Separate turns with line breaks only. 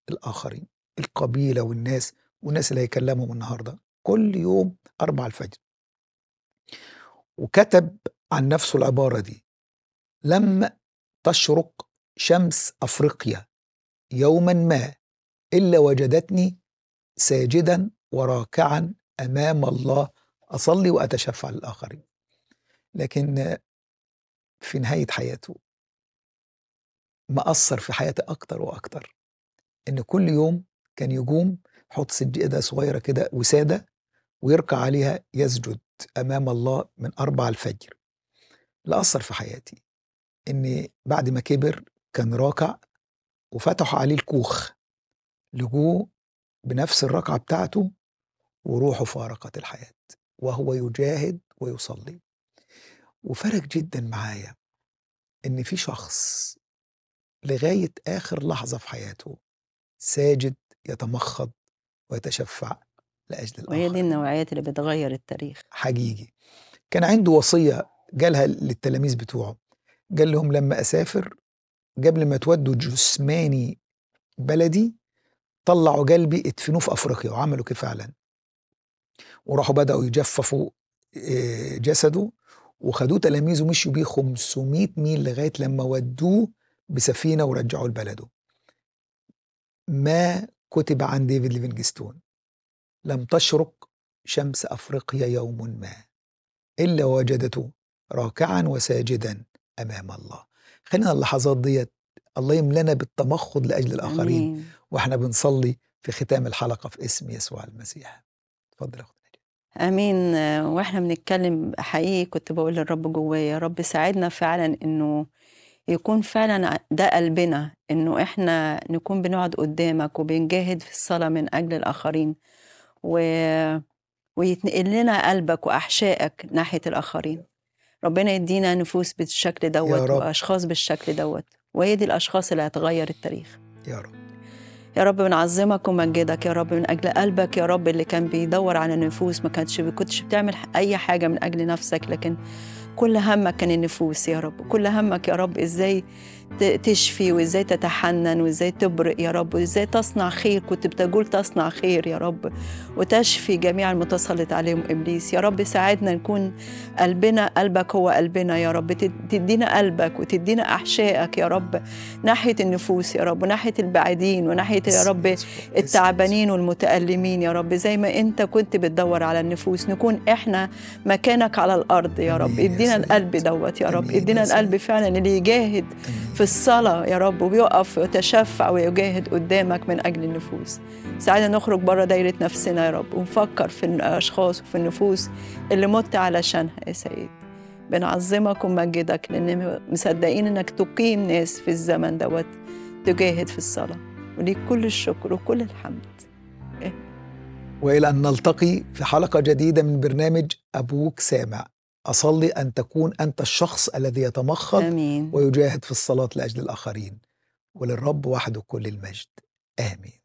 الآخرين القبيلة والناس والناس اللي هيكلمهم النهاردة كل يوم أربع الفجر وكتب عن نفسه العبارة دي لم تشرق شمس أفريقيا يوما ما إلا وجدتني ساجدا وراكعا أمام الله أصلي وأتشفع للآخرين لكن في نهاية حياته مأثر في حياتي أكتر وأكتر إن كل يوم كان يقوم يحط سجادة صغيرة كده وسادة ويركع عليها يسجد أمام الله من أربع الفجر اللي أثر في حياتي إن بعد ما كبر كان راكع وفتحوا عليه الكوخ لجوه بنفس الركعة بتاعته وروحه فارقت الحياة وهو يجاهد ويصلي وفرق جدا معايا إن في شخص لغاية آخر لحظة في حياته ساجد يتمخض ويتشفع لأجل
وهي دي
الآخر
النوعيات اللي بتغير التاريخ
حقيقي كان عنده وصية قالها للتلاميذ بتوعه قال لهم لما أسافر قبل ما تودوا جثماني بلدي طلعوا قلبي ادفنوه في أفريقيا وعملوا كده فعلا وراحوا بدأوا يجففوا آه، جسده وخدوه تلاميذه مشوا بيه 500 ميل لغاية لما ودوه بسفينة ورجعوه لبلده ما كتب عن ديفيد ليفينجستون لم تشرق شمس أفريقيا يوم ما إلا وجدته راكعا وساجدا أمام الله خلينا اللحظات ديت الله يملنا بالتمخض لأجل الآخرين
امين
واحنا بنصلي في ختام الحلقة في اسم يسوع المسيح اتفضل يا أخت نجاة.
امين آه، واحنا بنتكلم حقيقي كنت بقول للرب جوايا يا رب ساعدنا فعلا انه يكون فعلا ده قلبنا انه احنا نكون بنقعد قدامك وبنجاهد في الصلاه من اجل الاخرين و... ويتنقل لنا قلبك واحشائك ناحيه الاخرين ربنا يدينا نفوس بالشكل دوت
رب.
واشخاص بالشكل دوت وهي دي الاشخاص اللي هتغير التاريخ
يا رب
يا رب بنعظمك ومجدك يا رب من اجل قلبك يا رب اللي كان بيدور على النفوس ما كانتش كنتش بتعمل اي حاجه من اجل نفسك لكن كل همك كان النفوس يا رب كل همك يا رب ازاي ت- تشفي وازاي تتحنن وازاي تبرئ يا رب وازاي تصنع خير كنت بتقول تصنع خير يا رب وتشفي جميع المتسلط عليهم ابليس يا رب ساعدنا نكون قلبنا قلبك هو قلبنا يا رب تد- تدينا قلبك وتدينا احشائك يا رب ناحيه النفوس يا رب وناحيه البعيدين وناحيه يا
اسم
رب
يسوع. اسم
التعبانين والمتألمين يا رب زي ما انت كنت بتدور على النفوس نكون احنا مكانك على الارض يا رب
آمين يا
ادينا
سيد.
القلب دوت يا رب
آمين يا
ادينا
سيد.
القلب فعلا اللي يجاهد
آمين.
في الصلاة يا رب وبيقف ويتشفع ويجاهد قدامك من أجل النفوس ساعدنا نخرج بره دايرة نفسنا يا رب ونفكر في الأشخاص وفي النفوس اللي مت علشانها يا سيد بنعظمك ونمجدك لأن مصدقين إنك تقيم ناس في الزمن دوت تجاهد في الصلاة وليك كل الشكر وكل الحمد
والى ان نلتقي في حلقه جديده من برنامج ابوك سامع اصلي ان تكون انت الشخص الذي يتمخض
آمين
ويجاهد في الصلاه لاجل الاخرين وللرب وحده كل المجد امين